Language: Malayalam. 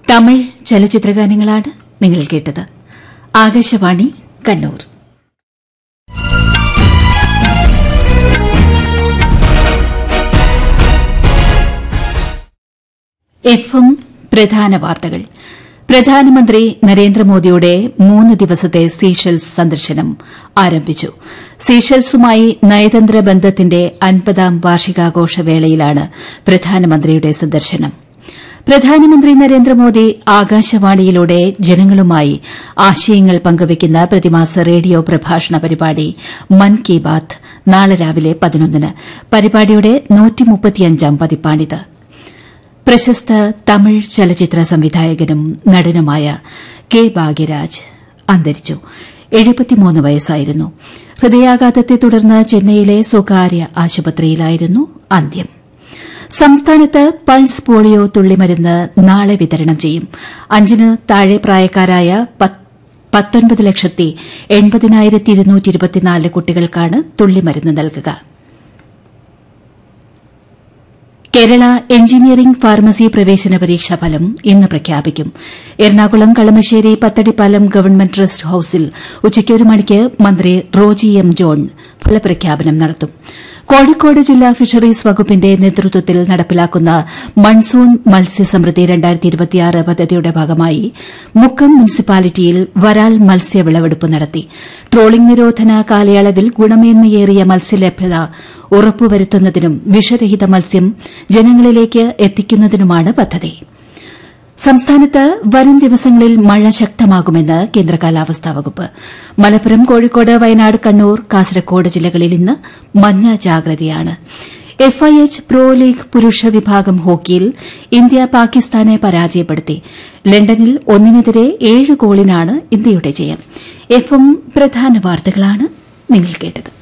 തമിഴ് ചലച്ചിത്രഗാനങ്ങളാണ് നിങ്ങൾ കേട്ടത് ആകാശവാണി കണ്ണൂർ എഫ് എം പ്രധാന വാർത്തകൾ പ്രധാനമന്ത്രി നരേന്ദ്രമോദിയുടെ മൂന്ന് ദിവസത്തെ സീഷെൽസ് സന്ദർശനം ആരംഭിച്ചു സീഷെൽസുമായി നയതന്ത്ര ബന്ധത്തിന്റെ അൻപതാം വാർഷികാഘോഷ വേളയിലാണ് പ്രധാനമന്ത്രിയുടെ സന്ദർശനം പ്രധാനമന്ത്രി നരേന്ദ്രമോദി ആകാശവാണിയിലൂടെ ജനങ്ങളുമായി ആശയങ്ങൾ പങ്കുവയ്ക്കുന്ന പ്രതിമാസ റേഡിയോ പ്രഭാഷണ പരിപാടി മൻ കി ബാത്ത് നാളെ രാവിലെ പതിനൊന്നിന് പരിപാടിയുടെ നൂറ്റിമുപ്പത്തിയഞ്ചാം പതിപ്പാണിത് പ്രശസ്ത തമിഴ് ചലച്ചിത്ര സംവിധായകനും നടനുമായ കെ ഭാഗ്യരാജ് അന്തരിച്ചു എഴുപത്തിമൂന്ന് വയസ്സായിരുന്നു ഹൃദയാഘാതത്തെ തുടർന്ന് ചെന്നൈയിലെ സ്വകാര്യ ആശുപത്രിയിലായിരുന്നു അന്ത്യം സംസ്ഥാനത്ത് പൾസ് പോളിയോ തുള്ളിമരുന്ന് നാളെ വിതരണം ചെയ്യും അഞ്ചിന് താഴെ പ്രായക്കാരായ പത്തൊൻപത് ലക്ഷത്തി എൺപതിനായിരത്തി ഇരുന്നൂറ്റി ഇരുപത്തിനാല് കുട്ടികൾക്കാണ് തുള്ളിമരുന്ന് നൽകുക കേരള എഞ്ചിനീയറിംഗ് ഫാർമസി പ്രവേശന പരീക്ഷാ ഫലം ഇന്ന് പ്രഖ്യാപിക്കും എറണാകുളം കളമശ്ശേരി പത്തടിപ്പാലം ഗവൺമെന്റ് ട്രസ്റ്റ് ഹൌസിൽ ഉച്ചയ്ക്ക് ഒരു മണിക്ക് മന്ത്രി റോജി എം ജോൺ ഫലപ്രഖ്യാപനം നടത്തും കോഴിക്കോട് ജില്ലാ ഫിഷറീസ് വകുപ്പിന്റെ നേതൃത്വത്തിൽ നടപ്പിലാക്കുന്ന മൺസൂൺ മത്സ്യസമൃദ്ധി പദ്ധതിയുടെ ഭാഗമായി മുക്കം മുനിസിപ്പാലിറ്റിയിൽ വരാൽ മത്സ്യ വിളവെടുപ്പ് നടത്തി ട്രോളിംഗ് നിരോധന കാലയളവിൽ ഗുണമേന്മയേറിയ മത്സ്യലഭ്യത ഉറപ്പുവരുത്തുന്നതിനും വിഷരഹിത മത്സ്യം ജനങ്ങളിലേക്ക് എത്തിക്കുന്നതിനുമാണ് പദ്ധതി സംസ്ഥാനത്ത് വരും ദിവസങ്ങളിൽ മഴ ശക്തമാകുമെന്ന് കേന്ദ്ര കാലാവസ്ഥാ വകുപ്പ് മലപ്പുറം കോഴിക്കോട് വയനാട് കണ്ണൂർ കാസർകോട് ജില്ലകളിൽ ഇന്ന് മഞ്ഞ ജാഗ്രതയാണ് എഫ്ഐഎച്ച് പ്രോ ലീഗ് പുരുഷ വിഭാഗം ഹോക്കിയിൽ ഇന്ത്യ പാകിസ്ഥാനെ പരാജയപ്പെടുത്തി ലണ്ടനിൽ ഒന്നിനെതിരെ ഏഴ് ഗോളിനാണ് ഇന്ത്യയുടെ ജയം എഫ് എം പ്രധാന വാർത്തകളാണ് നിങ്ങൾ കേട്ടത്